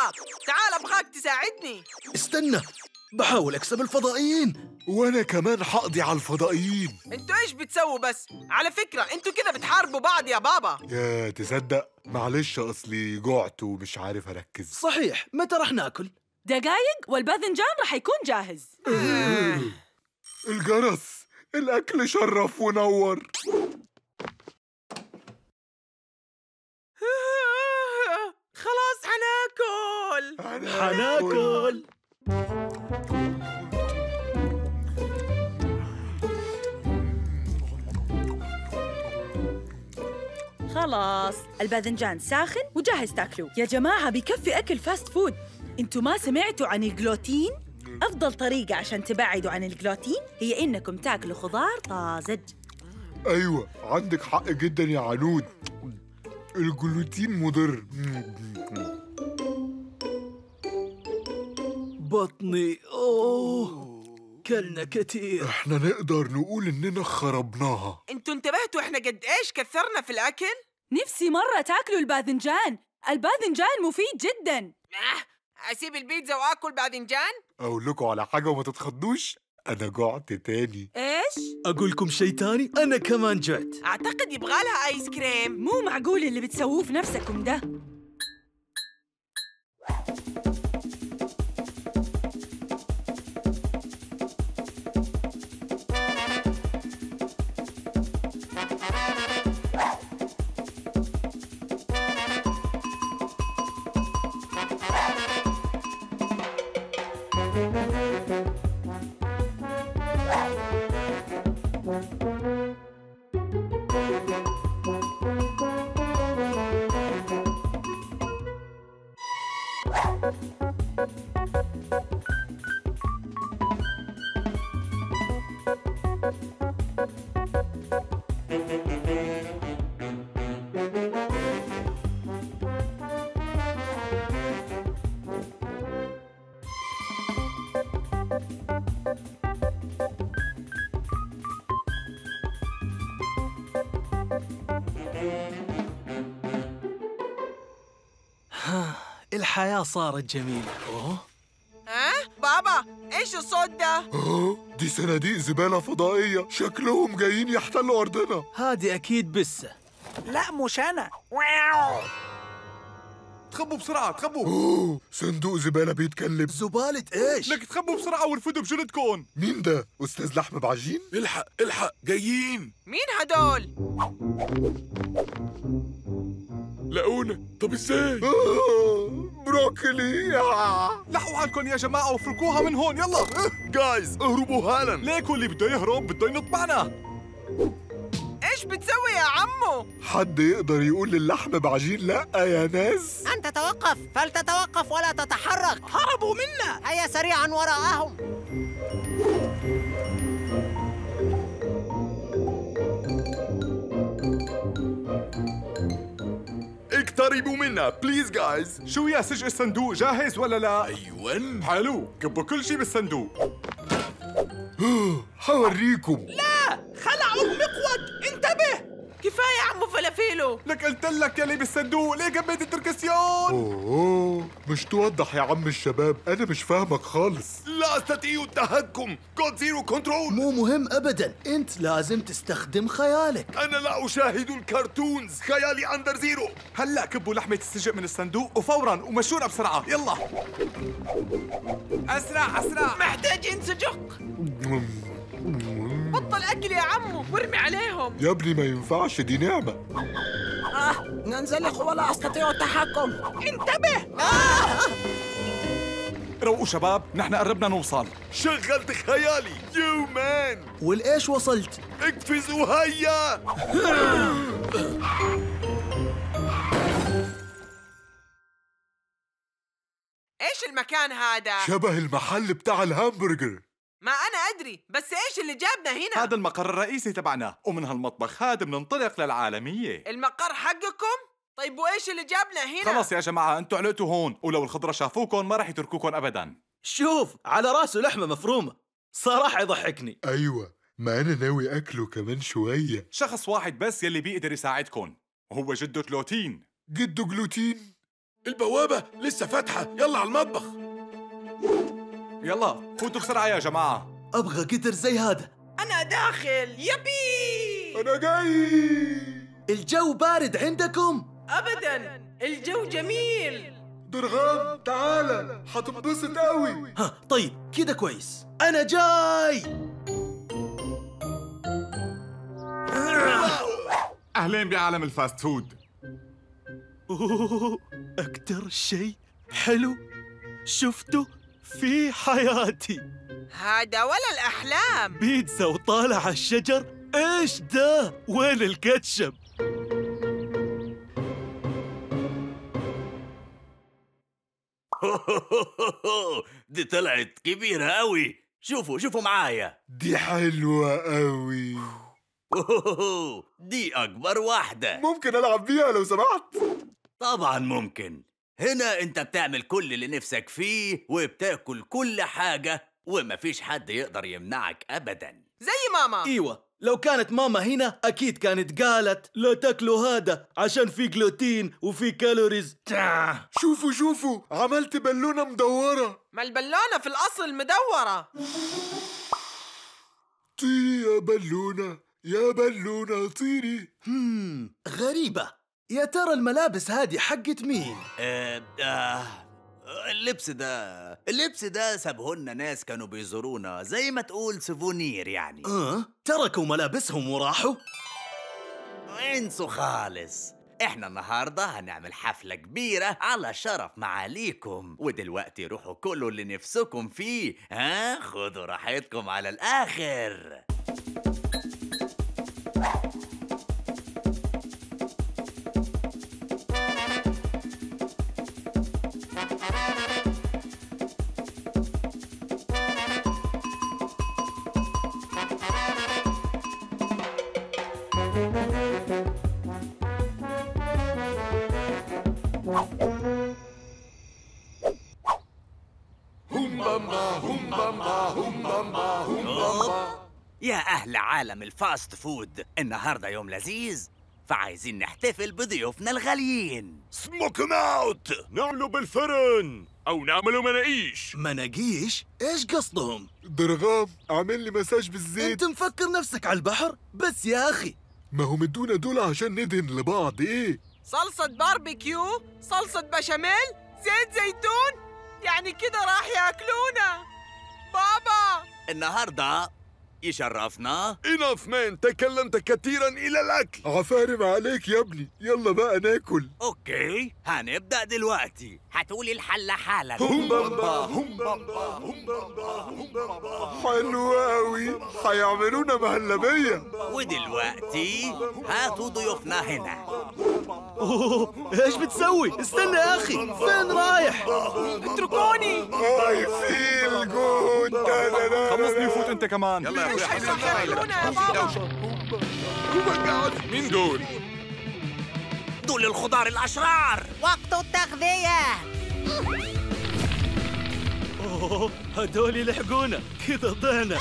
بابا تعال ابغاك تساعدني استنى بحاول أكسب الفضائيين وانا كمان حقضي على الفضائيين انتوا ايش بتسووا بس على فكرة انتوا كده بتحاربوا بعض يا بابا يا تصدق معلش اصلي جعت ومش عارف اركز صحيح متى رح ناكل؟ دقايق والباذنجان رح يكون جاهز الجرس الاكل شرف ونور خلاص حناكل حناكل خلاص الباذنجان ساخن وجاهز تاكلوه يا جماعة بكفي أكل فاست فود انتوا ما سمعتوا عن الجلوتين؟ أفضل طريقة عشان تبعدوا عن الجلوتين هي إنكم تاكلوا خضار طازج ايوه عندك حق جدا يا عنود الجلوتين مضر بطني أوه كلنا كتير احنا نقدر نقول اننا خربناها انتوا انتبهتوا احنا قد ايش كثرنا في الاكل نفسي مرة تاكلوا الباذنجان الباذنجان مفيد جدا آه، اسيب البيتزا واكل باذنجان اقول لكم على حاجه وما تتخضوش انا جعت تاني إيش؟ أقولكم شيء تاني أنا كمان جعت اعتقد يبغى لها ايس كريم مو معقول اللي بتسووه في نفسكم ده الحياة صارت جميلة أوه ها بابا ايش الصوت ده اه دي صناديق زباله فضائيه شكلهم جايين يحتلوا ارضنا هادي أكيد بسة لا مش انا تخبوا بسرعة تخبوا اوه صندوق زباله بيتكلم زبالة إيش؟ لك تخبوا بسرعة وارفدوا بجلدكم مين ده استاذ لحم بعجين الحق الحق جايين مين هدول لاقونا طب ازاي آه، بروكلي آه. لحقوا حالكم يا جماعة وافركوها من هون يلا جايز اهربوا هالا ليكوا اللي بده يهرب بده ينط معنا ايش بتسوي يا عمو حد يقدر يقول للحم بعجين لا يا ناس أنت توقف فلتتوقف ولا تتحرك هربوا منا هيا سريعا وراءهم اقتربوا منا بليز جايز شو يا سجق الصندوق جاهز ولا لا ايوه حلو كبوا كل شيء بالصندوق حوريكم خلعوا المقود انتبه كفاية يا عمو فلافيلو لك قلت لك يلي بالصندوق ليه جبيت التركسيون اوه مش توضح يا عم الشباب انا مش فاهمك خالص لا استطيع التهكم كود زيرو كنترول مو مهم أبدا أنت لازم تستخدم خيالك انا لا اشاهد الكرتونز خيالي اندر زيرو هلا كبوا لحمه السجق من الصندوق وفورا ومشونا بسرعه يلا اسرع اسرع محتاجين سجق بطل اكل يا عمو وارمي عليهم يا ابني ما ينفعش دي نعمة ننزلق ولا أستطيع التحكم انتبه روقوا شباب نحن قربنا نوصل شغلت خيالي يو مان والإيش وصلت؟ اقفزوا هيا ايش المكان هذا شبه المحل بتاع الهامبرجر ما انا ادري بس ايش اللي جابنا هنا هذا المقر الرئيسي تبعنا ومن هالمطبخ هذا بننطلق للعالمية المقر حقكم طيب وايش اللي جابنا هنا خلص يا جماعة انتوا علقتوا هون ولو الخضرة شافوكم ما راح يتركوكم ابدا شوف على راسه لحمة مفرومة صراحة يضحكني ايوه ما انا ناوي اكله كمان شوية شخص واحد بس يلي بيقدر يساعدكم وهو جده تلوتين جده جلوتين البوابة لسه فاتحة يلا على المطبخ يلا فوتوا بسرعة يا جماعة ابغى قدر زي هذا أنا داخل يبي أنا جاي الجو بارد عندكم أبدا الجو جميل درغام تعالى هتنبسط قوي ها طيب كده كويس انا جاي أهلين بعالم الفاست فود أوه، أكتر شيء حلو شفته في حياتي هذا ولا الأحلام بيتزا وطالع على الشجر ايش ده وين الكاتشب دي طلعت كبيرة أوي شوفوا شوفوا معايا دي حلوة قوي دي أكبر واحدة ممكن ألعب بيها لو سمحت طبعا ممكن هنا انت بتعمل كل اللي نفسك فيه وبتاكل كل حاجة ومفيش حد يقدر يمنعك أبدا زي ماما ايوه لو كانت ماما هنا اكيد كانت قالت لا تاكلوا هذا عشان في جلوتين وفي كالوريز تاه. شوفوا شوفوا عملت بالونة مدورة ما البلونة في الأصل مدورة طيري يا بالونة يا بالونة طيري هم غريبة يا ترى الملابس هذه حقت مين آه آه اللبس ده اللبس ده سابهولنا ناس كانوا بيزورونا زي ما تقول سوفونير يعني اه تركوا ملابسهم وراحوا انسوا خالص احنا النهاردة هنعمل حفلة كبيرة على شرف معاليكم ودلوقتي روحوا كلوا اللي نفسكم فيه ها خدوا راحتكم على الآخر هم بامبا هم بامبا هم بامبا هم بامبا يا أهل عالم الفاست فود النهاردة يوم لذيذ فعايزين نحتفل بضيوفنا الغاليين سموك اوت نعمله بالفرن أو نعمله مناقيش مناقيش ايش قصدهم درغام اعمل لي مساج بالزيت انت مفكر نفسك على البحر بس يا اخي ما هم ادونا دول عشان ندهن لبعض ايه صلصة باربيكيو صلصة بشاميل زيت زيتون يعني كده راح ياكلونا بابا النهاردة يشرفنا إنف مان تكلمت كثيرا إلى الأكل عفارم عليك يا ابني يلا بقى ناكل اوكي هنبدأ دلوقتي هتقولي الحلة حالا هم بامبا هم بامبا هم بامبا هم بامبا حلو قوي هيعملونا مهلبية ودلوقتي هاتوا ضيوفنا هنا أوه، ايش بتسوي استنى يا اخي فين رايح اتركوني I feel good خلصني وفوت أنت كمان يلا مش هياكلونا يا بابا مين دول؟ دول الخضار الأشرار وقت التغذية أوه، هدول لحقونا كذا ضعنا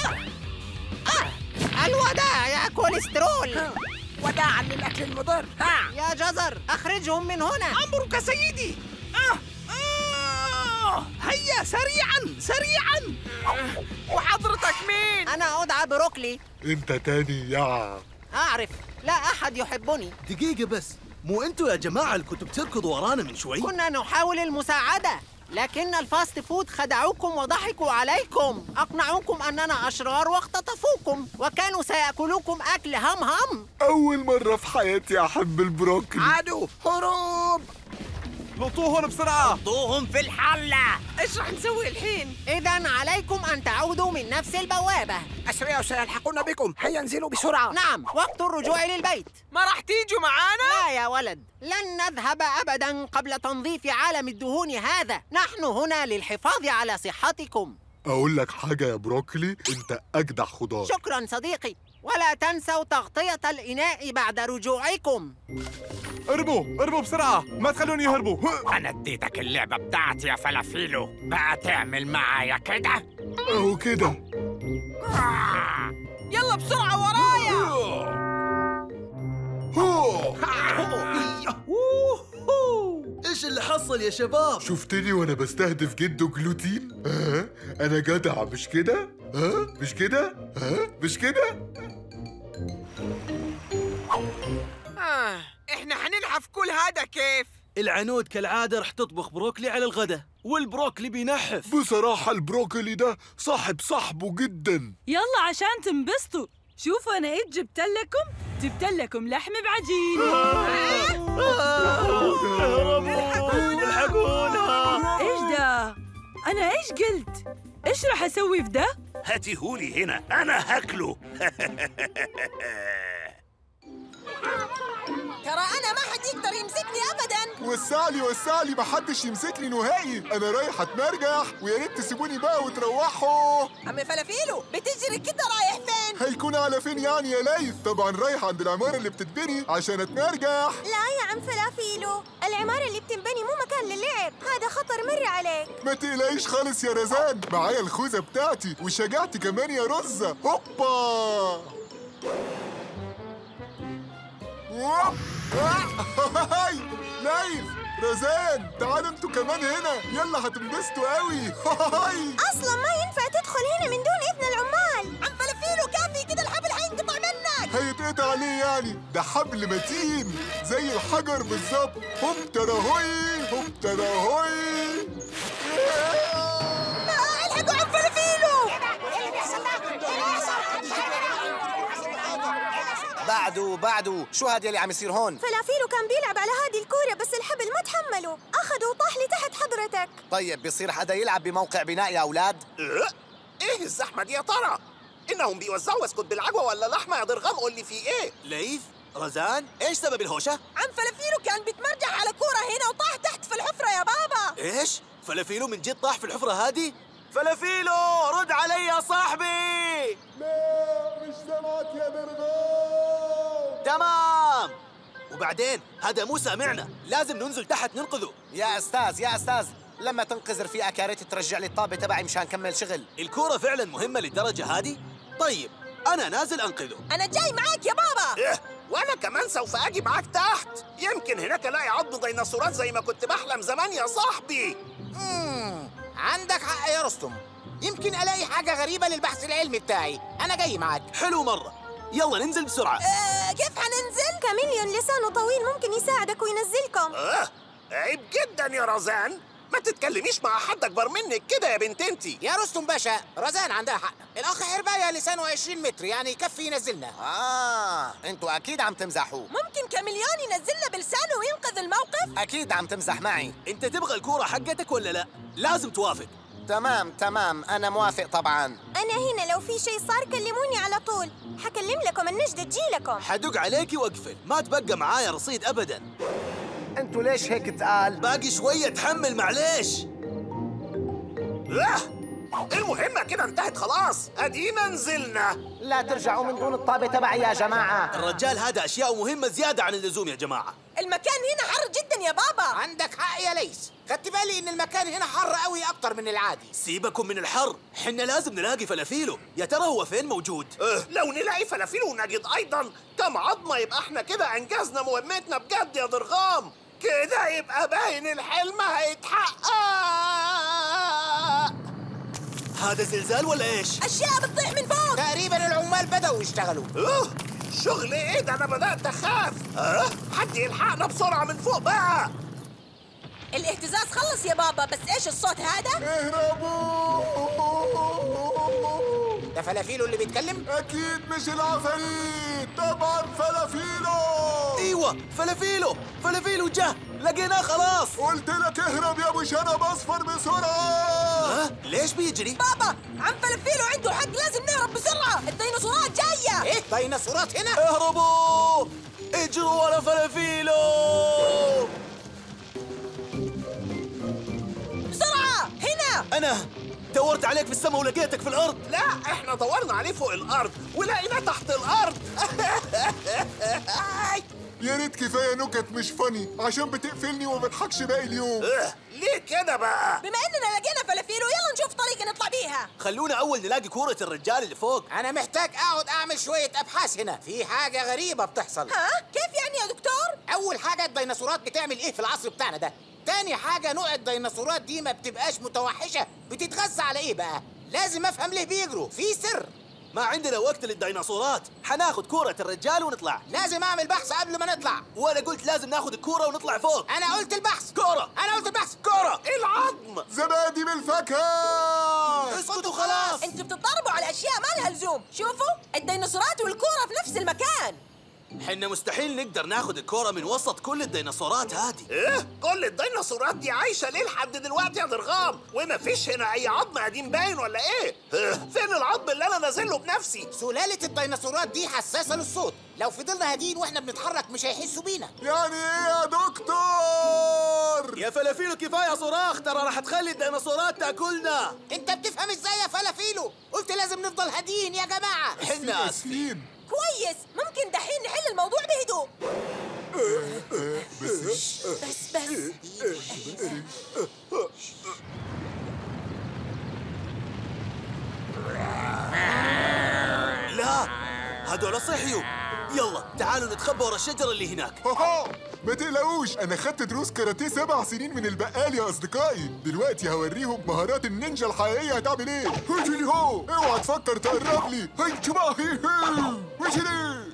الوداع يا كوليسترول وداعا للأكل المضر ها يا جزر أخرجهم من هنا أمرك سيدي آه آه هيا سريعا سريعا وحضرتك مين؟ أنا أدعى بروكلي انت تاني يا أعرف لا أحد يحبني دقيقة بس مو انتوا يا جماعة اللي كنتوا بتركضوا ورانا من شوي كنا نحاول المساعدة لكن الفاست فود خدعوكم وضحكوا عليكم أقنعوكم أننا أشرار واختطفوكم وكانوا سيأكلوكم أكل هم هم أول مرة في حياتي أحب البروكلي عدو هروب لطوهن بسرعة حطوهم في الحلة ايش رح نسوي الحين؟ إذا عليكم أن تعودوا من نفس البوابة أسرع سيلحقون بكم هيا انزلوا بسرعة نعم وقت الرجوع للبيت ما راح تيجوا معانا؟ لا يا ولد لن نذهب أبدا قبل تنظيف عالم الدهون هذا نحن هنا للحفاظ على صحتكم أقول لك حاجة يا بروكلي أنت أجدع خضار شكرا صديقي ولا تنسوا تغطية الإناء بعد رجوعكم اربوا اربوا بسرعة ما تخلوني يهربوا أنا اديتك اللعبة بتاعتي يا فلافيلو بقى تعمل معايا كده أهو كده يلا بسرعة ورايا أوه، ايش اللي حصل حصل يا شباب شفتني وانا بستهدف جده جلوتين ها انا جدع مش كده ها مش كده ها مش كده آه. احنا حنلعب كل هذا كيف العنود كالعادة رح تطبخ بروكلي على الغداء والبروكلي بينحف بصراحة البروكلي ده صاحب صاحبه جدا يلا عشان تنبسطوا شوفوا أنا إيش جبت لكم جبت لكم لحم بعجين الحقونا إيش ده؟ أنا إيش قلت؟ إيش راح أسوي في ده؟ هاتيهولي هنا انا هاكله ترى انا ما حد يقدر يمسكني ابدا وسعلي وسعلي محدش يمسك لي نهائي انا رايح اتمرجح ويا ريت تسيبوني بقى وتروحوا عم فلافيلو بتجري كده رايح فين هيكون على فين يعني يا ليث طبعا رايح عند العمارة اللي بتتبني عشان اتمرجح لا يا عم فلافيلو العمارة اللي بتنبني مو مكان للعب هذا خطر مرة عليك ما تقلقيش خالص يا رزان معايا الخوذة بتاعتي وشجعتي كمان يا رزة هوبا ووب. هاي ليث رزان تعالوا انتوا كمان هنا يلا هتنبسطوا قوي هاي أصلا ما ينفع تدخل هنا من دون إذن العمال عم فلافيلو كافي كده الحبل حينقطع منك هيتقطع عليه يعني ده حبل متين زي الحجر بالظبط هوب تراهوي هوب تراهوي الحقوا عم فلافيلو بعده بعده شو هاد يلي عم يصير هون فلافيلو كان بيلعب على هذه الكورة بس الحبل ما تحمله أخذه وطاح لتحت حضرتك طيب بيصير حدا يلعب بموقع بناء يا اولاد ايه الزحمه دي يا ترى انهم بيوزعوا اسكت بالعجوه ولا لحمه يا ضرغام قول لي في ايه ليث رزان ايش سبب الهوشه عم فلافيلو كان بيتمرجح على كورة هنا وطاح تحت في الحفرة يا بابا ايش فلافيلو من جد طاح في الحفره هذه فلافيلو رد علي يا صاحبي لا مش سمعت يا درغام تمام وبعدين هذا مو سامعنا لازم ننزل تحت ننقذه يا استاذ يا استاذ لما تنقذ رفيقك يا ريت ترجع لي الطابه تبعي مشان نكمل شغل الكوره فعلا مهمه للدرجه هذه طيب انا نازل انقذه انا جاي معاك يا بابا ايه وانا كمان سوف اجي معاك تحت يمكن هناك الاقي عض ديناصورات زي ما كنت بحلم زمان يا صاحبي عندك حق يا رستم يمكن الاقي حاجه غريبه للبحث العلمي بتاعي انا جاي معك حلو مره يلا ننزل بسرعه آه كيف حننزل كاميليون لسانه طويل ممكن يساعدك وينزلكم اه عيب جدا يا رزان ما تتكلميش مع حد اكبر منك كده يا بنت انتي يا رستم باشا رزان عندها حق الاخ حربايه لسانه 20 متر يعني يكفي ينزلنا اه انتوا اكيد عم تمزحوا ممكن كاميليون ينزلنا بلسانه وينقذ الموقف اكيد عم تمزح معي انت تبغى الكوره حقتك ولا لا لازم توافق تمام تمام انا موافق طبعا أنا هنا لو في شيء صار كلموني على طول حكلم لكم النجدة تجيلكم حدق عليكي واقفل ما تبقى معايا رصيد ابدا انتوا ليش هيك تقال باقي شويه تحمل معليش اه المهمة كده انتهت خلاص ادينا نزلنا لا ترجعوا من دون الطابة تبعي يا جماعة الرجال هذا أشياء مهمة زيادة عن اللزوم يا جماعة المكان هنا حر جدا يا بابا عندك حق يا ليس خدت بالي إن المكان هنا حر قوي أكتر من العادي سيبكم من الحر حنا لازم نلاقي فلافيله يا ترى هو فين موجود اه لو نلاقي فلافيل ونجد ايضا كم عظمة يبقى احنا كده انجزنا مهمتنا بجد يا ضرغام كده يبقى باين الحلم هيتحقق هذا زلزال ولا إيش؟ اشياء بتطيح من فوق تقريبا العمال بدأوا يشتغلوا اه شغل ايه ده انا بدأت اخاف اه حد يلحقنا بسرعة من فوق بقى الاهتزاز خلص يا بابا بس ايش الصوت هذا اهربوا ده فلافيله اللي بيتكلم؟ اكيد مش العفاريت طبعا فلافيلو ايوه فلافيله فلافيله جه لقيناه خلاص قلت لك اهرب يا ابو شنب اصفر بسرعه ها ليش بيجري؟ بابا عم فلفيلو عنده حق لازم نهرب بسرعة الديناصورات جاية ايه ديناصورات هنا؟ اهربوا اجروا ورا فلافيله بسرعة هنا انا دورت عليك في السماء ولقيتك في الارض لا احنا دورنا عليه فوق الارض ولقيناه تحت الارض يا ريت كفايه نكت مش فاني عشان بتقفلني وما بضحكش باقي اليوم اه ليه كده بقى بما اننا لقينا فلافيلو يلا نشوف طريقة نطلع بيها خلونا اول نلاقي كورة الرجال اللي فوق انا محتاج اقعد اعمل شوية ابحاث هنا في حاجة غريبة بتحصل ها كيف يعني يا دكتور اول حاجة الديناصورات بتعمل ايه في العصر بتاعنا ده تاني حاجة نوع الديناصورات دي ما بتبقاش متوحشة بتتغذى على ايه بقى؟ لازم افهم ليه بيجروا في سر ما عندنا وقت للديناصورات حناخد كورة الرجال ونطلع لازم اعمل بحث قبل ما نطلع وانا قلت لازم ناخد الكورة ونطلع فوق انا قلت البحث كورة انا قلت البحث كورة العظم زبادي بالفاكهة اسكتوا خلاص انتوا بتتضاربوا على اشياء ما لها لزوم شوفوا الديناصورات والكوره في نفس المكان حنا مستحيل نقدر ناخد الكورة من وسط كل الديناصورات هذه ايه كل الديناصورات دي عايشه ليه لحد دلوقتي يا ضرغام وما فيش هنا اي عظم قديم باين ولا ايه إيه، فين العظم اللي انا نازله بنفسي سلالة الديناصورات دي حساسة للصوت لو فضلنا هاديين واحنا بنتحرك مش هيحسوا بينا يعني ايه يا دكتور يا فلافيلو كفاية صراخ ترى راح تخلي الديناصورات تاكلنا انت بتفهم ازاي يا فلافيلو قلت لازم نفضل هاديين يا جماعة حنا اسفين كويس ممكن دحين نحل الموضوع بهدوء بس بس بس لا هذول صحيوا يلا تعالوا نتخبى ورا الشجرة اللي هناك هاها ما تقلقوش انا خدت دروس كاراتيه سبع سنين من البقال يا اصدقائي دلوقتي هوريهم مهارات النينجا الحقيقيه هتعمل ايه هجري هو اوعى تفكر تقرب لي هي شبا هي هي وجري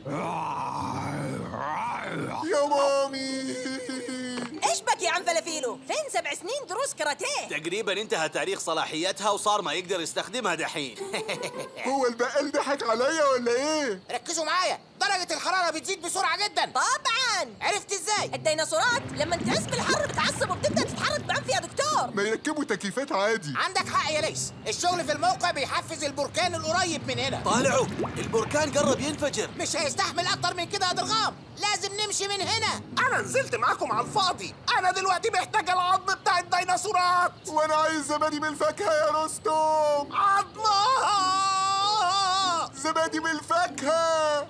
يا مامي ايش بك يا عم فلافيلو فين سبع سنين دروس كاراتيه تقريبا انتهى تاريخ صلاحيتها وصار ما يقدر يستخدمها دحين هو البقال ضحك عليا ولا ايه ركزوا معايا درجة الحرارة بتزيد بسرعة جدا طبعا عرفت ازاي؟ الديناصورات لما تحس بالحر بتعصب وبتبدا تتحرك بعنف يا دكتور ما يركبوا تكييفات عادي عندك حق يا ليس الشغل في الموقع بيحفز البركان القريب من هنا طالعوا البركان قرب ينفجر مش هيستحمل اكتر من كده يا ضرغام لازم نمشي من هنا انا نزلت معاكم على الفاضي انا دلوقتي محتاج العظم بتاع الديناصورات وانا عايز زبادي بالفاكهه يا رستم عظمها زبادي بالفاكهه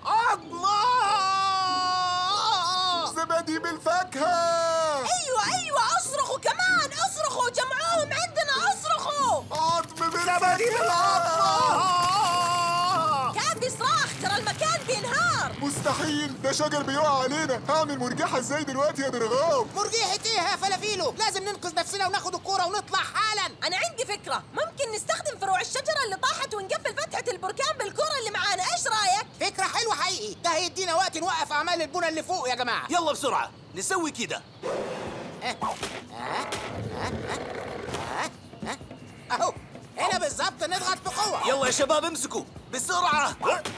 عظمها زبادي بالفاكهه ايوه ايوه اصرخوا كمان اصرخوا جمعوهم عندنا اصرخوا عظم زبادي بالعظمة كافي صراخ ترى المكان بينهار مستحيل ده شجر بيقع علينا هعمل مرجحه ازاي دلوقتي يا درغام مرجيحة ايه يا فلافيلو لازم ننقذ نفسنا وناخد الكورة ونطلع حالا انا عندي فكره ممكن نستخدم فروع الشجره اللي طاحت ونقفل فتحه البركان بالكره اللي معانا ايش رايك فكرة حلوة حقيقي ده هيدينا وقت نوقف اعمال البنى اللي فوق يا جماعة يلا بسرعة نسوي كده اهو هنا بالظبط نضغط بقوة يلا يا شباب امسكوا بسرعة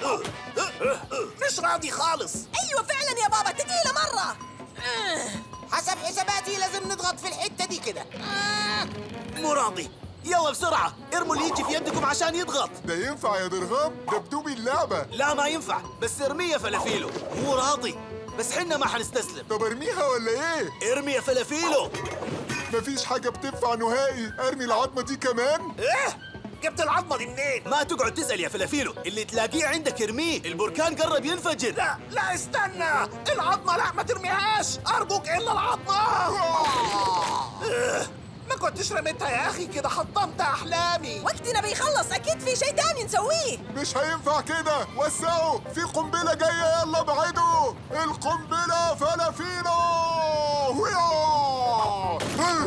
مش راضي خالص ايوه فعلا يا بابا تقيله مره حسب حساباتي لازم نضغط في الحتة دي كده مو راضي يلا بسرعة ارموا اللي يجي في يدكم عشان يضغط ده ينفع يا درغام ده بدوبي اللعبه لا ما ينفع بس ارميه يا فلافيلو مو راضي بس حنا ما حنستسلم طب ارميها ولا ايه ارمي يا فلافيلو مفيش حاجه بتنفع نهائي ارمي العظمه دي كمان ايه جبت العظمة دي منين ما تقعد تسأل يا فلافيلو اللي تلاقيه عندك ارميه البركان قرب ينفجر لا لا استنى العظمة لا ما ترميهاش أرجوك إلا العظمة إيه، ما كنتش رميتها يا أخي كده حطمت أحلامي وقتنا بيخلص اكيد في شيء تاني نسويه مش هينفع كده وسعوا في قنبله جايه يلا ابعدوا القنبله فلافينو هيا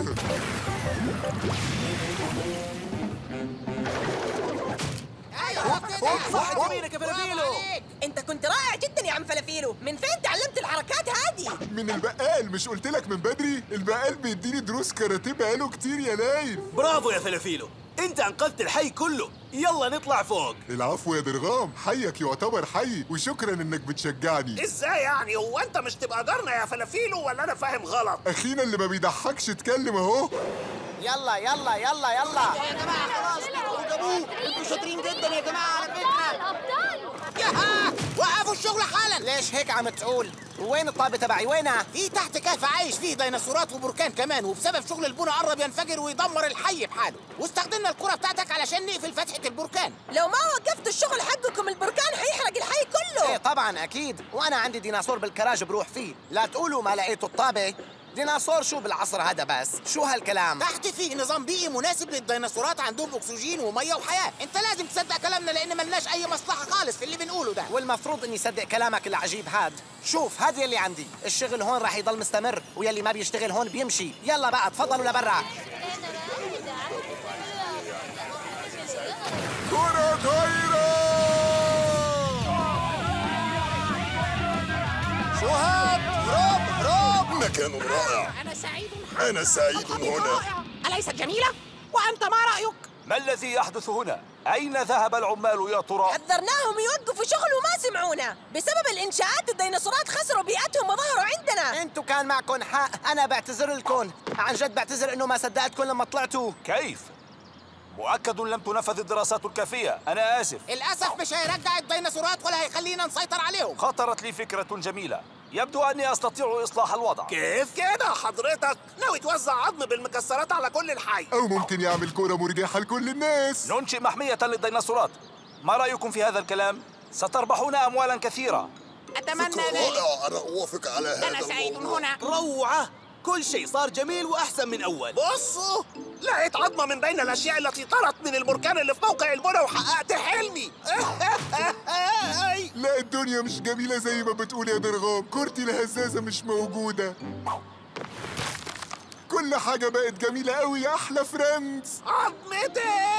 ايوه كده صح يمينك يا فلافيلو انت كنت رائع جدا يا عم فلافيلو من فين تعلمت الحركات هذه من البقال مش قلت لك من بدري البقال بيديني دروس كاراتيه بقاله كتير يا نايف برافو يا فلافيلو انت انقذت الحي كله يلا نطلع فوق العفو يا درغام حيك يعتبر حي وشكرا انك بتشجعني إزاي يعني هو أنت مش تبقى جارنا يا فلافيلو ولا أنا فاهم غلط اخينا اللي ما بيضحكش اتكلم اهو يلا يلا يلا يلا يا جماعة خلاص جابوه انتوا شاطرين جدا يا جماعة على فكرة ياها وقفوا الشغل حالا ليش هيك عم تقول؟ وين الطابة تبعي وينها؟ في تحت كهف عايش فيه ديناصورات وبركان كمان وبسبب شغل البنا قرب ينفجر ويدمر الحي بحاله واستخدمنا الكرة بتاعتك علشان نقفل فتحة البركان لو ما وقفتوا الشغل حقكم البركان حيحرق الحي ايه كله طبعا اكيد وانا عندي ديناصور بالكراج بروح فيه لا تقولوا ما لقيتوا الطابة ديناصور شو بالعصر هذا بس شو هالكلام تحت فيه نظام بيئي مناسب للديناصورات عندهم اكسجين وميه وحياه انت لازم تصدق كلامنا لان ملناش اي مصلحه خالص في اللي بنقوله ده والمفروض اني صدق كلامك العجيب هاد شوف هاد يلي عندي الشغل هون راح يضل مستمر ويلي ما بيشتغل هون بيمشي يلا بقى تفضلوا لبرا كرة طايرة شو هاد هروب هروب مكان رائع انا سعيد أنا سعيد هنا اليست جميله وانت ما رايك ما الذي يحدث هنا؟ أين ذهب العمال يا ترى؟ حذرناهم يوقفوا شغل وما سمعونا بسبب الإنشاءات الديناصورات خسروا بيئتهم وظهروا عندنا انتوا كان معكم حق انا بعتذر لكم عن جد بعتذر انه ما صدقتكم لما طلعتوا كيف؟ مؤكد لم تنفذ الدراسات الكافية أنا آسف للاسف مش هيرجع الديناصورات ولا هيخلينا نسيطر عليهم خطرت لي فكرة جميلة يبدو أني أستطيع إصلاح الوضع كيف كده حضرتك ناوي توزع عظم بالمكسرات على كل الحي أو ممكن يعمل كرة مرجحة لكل الناس ننشئ محمية للديناصورات ما رأيكم في هذا الكلام؟ ستربحون أموالا كثيرة اتمنى ذلك رائع أنا أوافق على هذا انا سعيد هنا روعة كل شيء صار جميل وأحسن من أول بصوا لقيت عظمة من بين الأشياء التي طرت من البركان اللي في موقع البنا وحققت حلمي لا الدنيا مش جميلة زي ما بتقول يا درغام كورتي الهزازة مش موجودة كل حاجة بقت جميلة قوي يا أحلى فريندز عظمتي